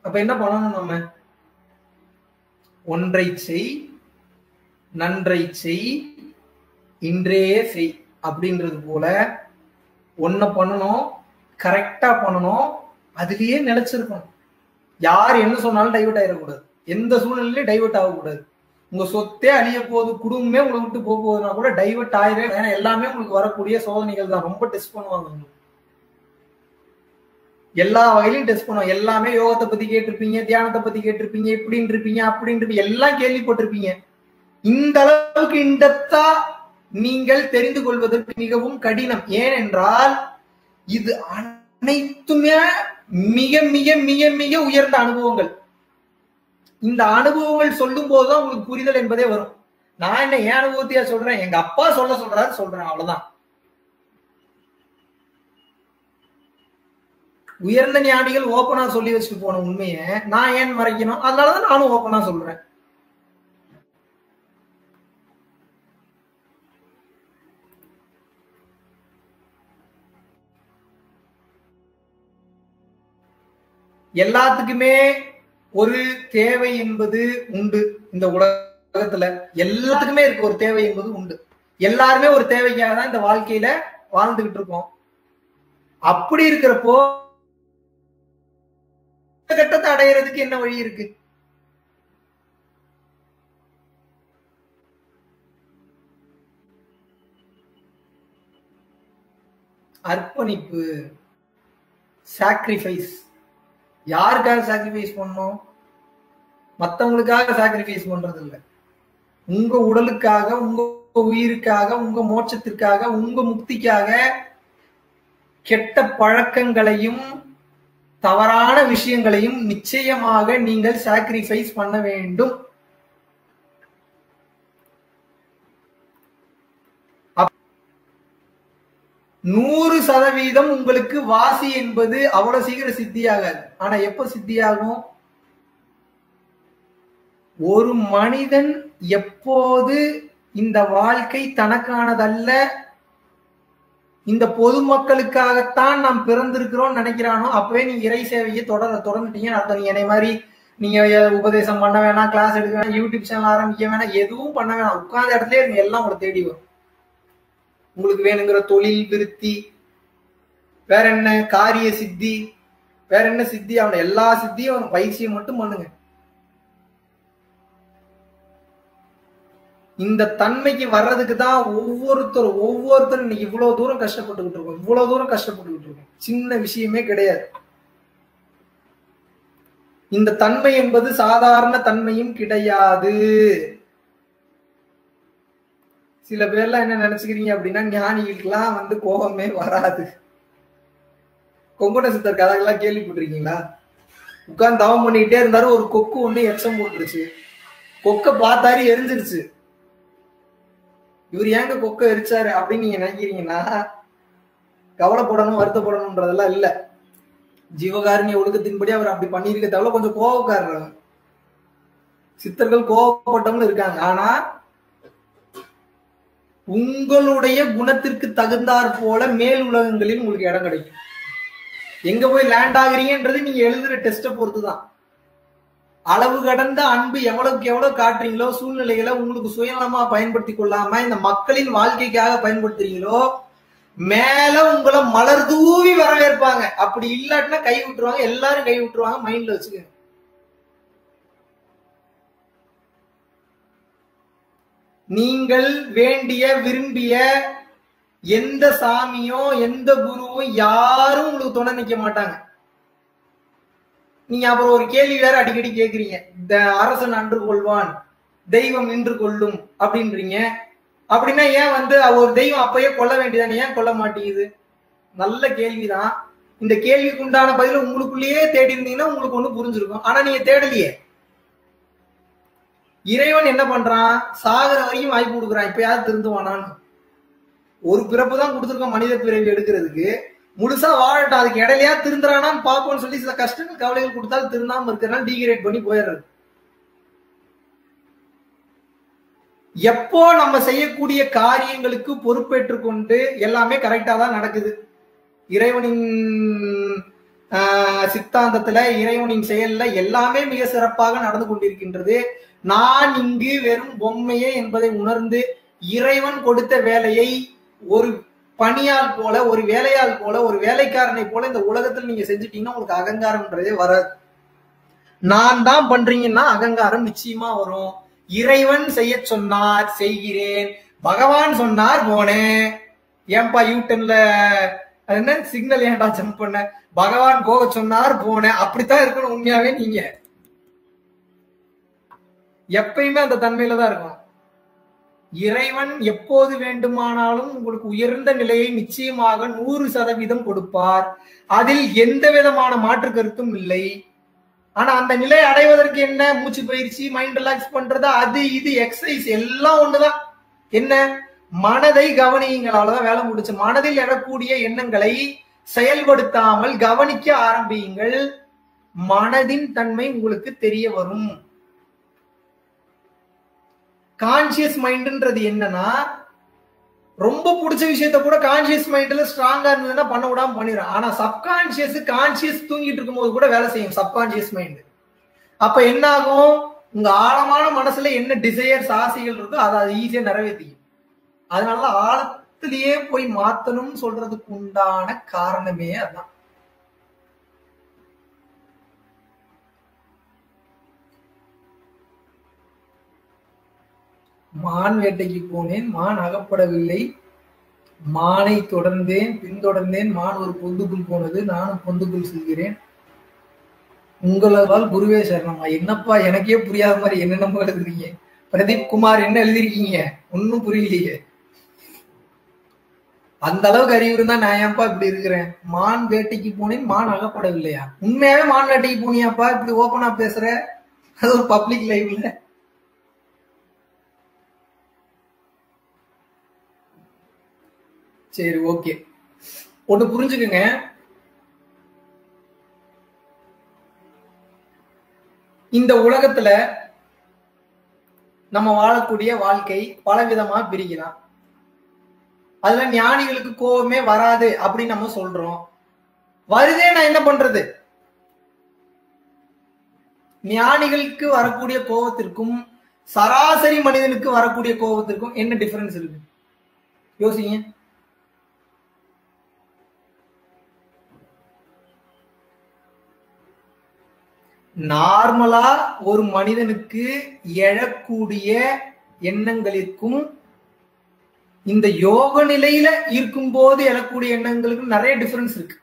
அப்ப என்ன பண்ணணும் நம்ம ஒன்றை செய் நன்றை செய் இன்றே செய் அப்படின்றது போல ஒன்ன பண்ணணும் கரெக்டா பண்ணணும் அதுலயே நிலைச்சிருக்கணும் யார் என்ன சொன்னாலும் டைவர்ட் ஆயிடக்கூடாது எந்த சூழ்நிலையிலும் டைவர்ட் ஆகக்கூடாது உங்க சொத்தே அழிய போகுது குடும்பமே உங்களை விட்டு போக போகுதுன்னா கூட டைவர்ட் ஆயிரும் ஏன்னா எல்லாமே உங்களுக்கு வரக்கூடிய சோதனைகள் தான் ரொம்ப டெஸ்ட் பண்ணுவாங்க உங்களுக்கு எல்லா வகையிலும் டெஸ்ட் பண்ணுவாங்க எல்லாமே யோகத்தை பத்தி கேட்டிருப்பீங்க தியானத்தை பத்தி கேட்டிருப்பீங்க இப்படின்னு இருப்பீங்க அப்படின்னு இருப்பீங்க எல்லாம் கேள்விப்பட்டிருப்பீங்க இந்த அளவுக்கு இன்டெப்தா நீங்கள் தெரிந்து கொள்வதற்கு மிகவும் கடினம் ஏனென்றால் இது அனைத்துமே மிக மிக மிக மிக உயர்ந்த அனுபவங்கள் இந்த அனுபவங்கள் சொல்லும் போதுதான் உங்களுக்கு புரிதல் என்பதே வரும் நான் என்ன என் அனுபவத்தையா சொல்றேன் எங்க அப்பா சொல்ல சொல்றாரு சொல்றேன் அவ்வளவுதான் உயர்ந்த ஞானிகள் ஓப்பனா சொல்லி வச்சுட்டு போன உண்மையை நான் ஏன் மறைக்கணும் அதனாலதான் நானும் ஓப்பனா சொல்றேன் எல்லாத்துக்குமே ஒரு தேவை என்பது உண்டு இந்த உலகத்துல எல்லாத்துக்குமே இருக்கு ஒரு தேவை என்பது உண்டு எல்லாருமே ஒரு தேவைக்காக தான் இந்த வாழ்க்கையில வாழ்ந்துகிட்டு இருக்கோம் அப்படி இருக்கிறப்போ கட்டத்தை அடையிறதுக்கு என்ன வழி இருக்கு அர்ப்பணிப்பு சாக்ரிஃபைஸ் யாருக்காக சாக்ரிஃபைஸ் பண்ணணும் மத்தவங்களுக்காக சாக்ரிஃபைஸ் பண்றது இல்ல உங்க உடலுக்காக உங்க உயிருக்காக உங்க மோட்சத்திற்காக உங்க முக்திக்காக கெட்ட பழக்கங்களையும் தவறான விஷயங்களையும் நிச்சயமாக நீங்கள் சாக்ரிஃபைஸ் பண்ண வேண்டும் நூறு சதவீதம் உங்களுக்கு வாசி என்பது அவ்வளவு சீக்கிரம் சித்தியாகாது ஆனா எப்ப சித்தியாகும் ஒரு மனிதன் எப்போது இந்த வாழ்க்கை தனக்கானதல்ல இந்த பொதுமக்களுக்காகத்தான் நாம் பிறந்திருக்கிறோம் நினைக்கிறானோ அப்பவே நீங்க இறை சேவையை தொடர தொடர்ந்துட்டீங்க அர்த்தம் நீங்க என்னை மாதிரி நீங்க உபதேசம் பண்ண வேணாம் கிளாஸ் எடுக்க வேணாம் யூடியூப் சேனல் ஆரம்பிக்க வேணாம் எதுவும் பண்ண வேணாம் உட்கார்ந்த இடத்துல இருங்க எல்லாம் உங்களை தேடி வரும் உங்களுக்கு வேணுங்கிற தொழில் விருத்தி வேற என்ன காரிய சித்தி வேற என்ன சித்தி அவன எல்லா சித்தியும் அவன் பயிற்சியை மட்டும் பண்ணுங்க இந்த தன்மைக்கு வர்றதுக்கு தான் ஒவ்வொருத்தரும் ஒவ்வொருத்தரும் இன்னைக்கு இவ்வளவு தூரம் கஷ்டப்பட்டுக்கிட்டு இருக்கோம் இவ்வளவு தூரம் கஷ்டப்பட்டுக்கிட்டு இருக்கோம் சின்ன விஷயமே கிடையாது இந்த தன்மை என்பது சாதாரண தன்மையும் கிடையாது சில பேர்லாம் என்ன நினைச்சுக்கிறீங்க அப்படின்னா ஞானிகளுக்கெல்லாம் வந்து கோபமே வராது கொங்கட சித்தர் கதைகள்லாம் கேள்விப்பட்டிருக்கீங்களா உட்கார்ந்து தவம் பண்ணிக்கிட்டே இருந்தாரு ஒரு கொக்கு ஒண்ணு எச்சம் போட்டுருச்சு கொக்க பார்த்தாரு எரிஞ்சிருச்சு இவர் ஏங்க கொக்க எரிச்சாரு அப்படின்னு நீங்க நினைக்கிறீங்கன்னா கவலைப்படணும் வருத்தப்படணும்ன்றதெல்லாம் இல்ல ஜீவகாருண்ய ஒழுக்கத்தின்படி அவர் அப்படி பண்ணியிருக்க தவிர கொஞ்சம் கோபக்காரர் சித்தர்கள் கோபப்பட்டவங்க இருக்காங்க ஆனா உங்களுடைய குணத்திற்கு தகுந்தாற் போல மேல் உலகங்களில் உங்களுக்கு இடம் கிடைக்கும் எங்க போய் லேண்ட் ஆகுறீங்கன்றது நீங்க எழுதுற டெஸ்ட்டை பொறுத்து தான் அளவு கடந்த அன்பு எவ்வளவுக்கு எவ்வளவு காட்டுறீங்களோ சூழ்நிலைகளை உங்களுக்கு சுயநலமா பயன்படுத்தி கொள்ளாம இந்த மக்களின் வாழ்க்கைக்காக பயன்படுத்துறீங்களோ மேல உங்களை மலர் தூவி வரவேற்பாங்க அப்படி இல்லாட்டினா கை விட்டுருவாங்க எல்லாரும் கை விட்டுருவாங்க மைண்ட்ல வச்சுக்கோங்க நீங்கள் வேண்டிய விரும்பிய எந்த சாமியோ எந்த குருவும் யாரும் உங்களுக்கு துணை நிக்க மாட்டாங்க நீங்க அப்புறம் ஒரு கேள்வி வேற அடிக்கடி கேக்குறீங்க இந்த அரசன் அன்று கொள்வான் தெய்வம் நின்று கொள்ளும் அப்படின்றீங்க அப்படின்னா ஏன் வந்து ஒரு தெய்வம் அப்பயே கொல்ல வேண்டியதானே ஏன் கொல்ல மாட்டேங்குது நல்ல கேள்விதான் இந்த கேள்விக்கு உண்டான பதில உங்களுக்குள்ளேயே தேடி இருந்தீங்கன்னா உங்களுக்கு ஒண்ணு புரிஞ்சிருக்கும் ஆனா நீங்க தேடலையே இறைவன் என்ன பண்றான் சாகுற வரைக்கும் வாய்ப்பு கொடுக்குறான் இப்ப யாரும் திருந்துவானான்னு ஒரு பிறப்பு தான் கொடுத்துருக்கோம் மனித பிறவி எடுக்கிறதுக்கு முழுசா வாழட்டும் அதுக்கு இடையிலையா திருந்துறானான்னு பார்ப்போம்னு சொல்லி சில கஷ்டங்கள் கவலைகள் கொடுத்தாலும் திருந்தாம இருக்கிறனால டீகிரேட் பண்ணி போயிடுறது எப்போ நம்ம செய்யக்கூடிய காரியங்களுக்கு பொறுப்பேற்றுக் கொண்டு எல்லாமே கரெக்டா தான் நடக்குது இறைவனின் ஆஹ், சித்தாந்தத்துல இறைவனின் செயல்ல எல்லாமே மிக சிறப்பாக நடந்து கொண்டிருக்கின்றது நான் இங்கு வெறும் பொம்மையே என்பதை உணர்ந்து இறைவன் கொடுத்த வேலையை ஒரு பணியால் போல ஒரு வேலையால் போல ஒரு வேலைக்காரனை போல இந்த உலகத்தில் நீங்க செஞ்சுட்டீங்கன்னா உங்களுக்கு அகங்காரம்ன்றதே வராது நான் தான் பண்றீங்கன்னா அகங்காரம் நிச்சயமா வரும் இறைவன் செய்ய சொன்னார் செய்கிறேன் பகவான் சொன்னார் போனேன் ஏன்பா யூட்டன்ல அது என்ன சிக்னல் ஏன்டா ஜம்ப் பண்ண பகவான் போக சொன்னார் போனேன் அப்படித்தான் இருக்கணும் உண்மையாவே நீங்க எப்பயுமே அந்த தன்மையில தான் இருக்கும் இறைவன் எப்போது வேண்டுமானாலும் உங்களுக்கு உயர்ந்த நிலையை நிச்சயமாக நூறு சதவீதம் கொடுப்பார் அதில் எந்த விதமான மாற்று கருத்தும் இல்லை ஆனா அந்த நிலை அடைவதற்கு என்ன மூச்சு பயிற்சி மைண்ட் ரிலாக்ஸ் பண்றது அது இது எக்ஸசைஸ் எல்லாம் ஒண்ணுதான் என்ன மனதை கவனியுங்கள் அவ்வளவுதான் வேலை முடிச்சு மனதில் எழக்கூடிய எண்ணங்களை செயல்படுத்தாமல் கவனிக்க ஆரம்பியுங்கள் மனதின் தன்மை உங்களுக்கு தெரிய வரும் கான்சியஸ் மைண்ட்ன்றது என்னன்னா ரொம்ப பிடிச்ச விஷயத்த கூட கான்சியஸ் மைண்ட்ல ஸ்ட்ராங்கா இருந்ததுன்னா பண்ண விடாம பண்ணிடும் ஆனா சப்கான்சியஸ் கான்சியஸ் தூங்கிட்டு இருக்கும்போது கூட வேலை செய்யும் சப்கான்சியஸ் மைண்ட் அப்ப என்ன ஆகும் உங்க ஆழமான மனசுல என்ன டிசையர்ஸ் ஆசைகள் இருக்கோ அதை அது ஈஸியா நிறைவேற்றிக்கும் அதனால ஆழத்திலேயே போய் மாத்தணும்னு சொல்றதுக்கு உண்டான காரணமே அதான் மான் வேட்டைக்கு போனேன் மான் அகப்படவில்லை மானை தொடர்ந்தேன் பின்தொடர்ந்தேன் மான் ஒரு பொந்துக்குள் போனது நானும் பொந்துக்குள் செல்கிறேன் உங்களால் குருவே சரணமா என்னப்பா எனக்கே புரியாத மாதிரி என்னென்னமோ எழுதுறீங்க பிரதீப் குமார் என்ன எழுதிருக்கீங்க ஒன்னும் புரியலையே அந்த அளவுக்கு அறிவு இருந்தா நான் ஏன்ப்பா இப்படி இருக்கிறேன் மான் வேட்டைக்கு போனேன் மான் அகப்படவில்லையா உண்மையாவே மான் வேட்டைக்கு போனியாப்பா இப்படி ஓபனா பேசுற அது ஒரு பப்ளிக் லைவ்ல சரி ஓகே ஒண்ணு புரிஞ்சுக்குங்க இந்த உலகத்துல நம்ம வாழக்கூடிய வாழ்க்கை பலவிதமா பிரிக்கலாம் அதுல ஞானிகளுக்கு கோபமே வராது அப்படின்னு நம்ம சொல்றோம் வருதே நான் என்ன பண்றது ஞானிகளுக்கு வரக்கூடிய கோபத்திற்கும் சராசரி மனிதனுக்கு வரக்கூடிய கோபத்திற்கும் என்ன டிஃபரன்ஸ் இருக்கு யோசிங்க நார்மலா ஒரு மனிதனுக்கு எழக்கூடிய எண்ணங்களிற்கும் இந்த யோக நிலையில இருக்கும்போது எழக்கூடிய எண்ணங்களுக்கும் நிறைய டிஃபரன்ஸ் இருக்கு